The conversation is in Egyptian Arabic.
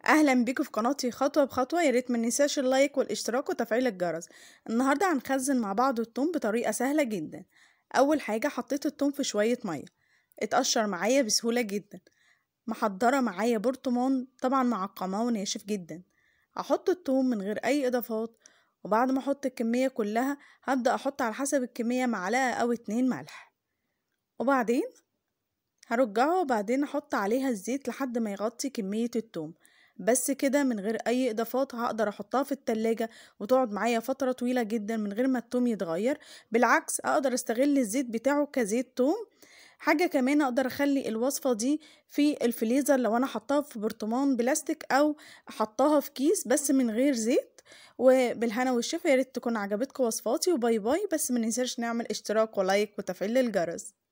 اهلا بيكم في قناتي خطوه بخطوه يا ريت ما ننساش اللايك والاشتراك وتفعيل الجرس النهارده هنخزن مع بعض الثوم بطريقه سهله جدا اول حاجه حطيت الثوم في شويه ميه اتقشر معايا بسهوله جدا محضره معايا برطمان طبعا معقماه وناشف جدا احط الثوم من غير اي اضافات وبعد ما احط الكميه كلها هبدا احط على حسب الكميه معلقه او اتنين ملح وبعدين هرجعه وبعدين احط عليها الزيت لحد ما يغطي كميه الثوم بس كده من غير اي اضافات هقدر احطها في التلاجة وتقعد معايا فترة طويلة جدا من غير ما التوم يتغير بالعكس اقدر استغل الزيت بتاعه كزيت توم حاجة كمان اقدر اخلي الوصفة دي في الفريزر لو انا حطاها في برطمان بلاستيك او حطاها في كيس بس من غير زيت وبالهنا والشفا ياريت تكون عجبتكم وصفاتي وباي باي بس مننساش نعمل اشتراك ولايك وتفعيل الجرس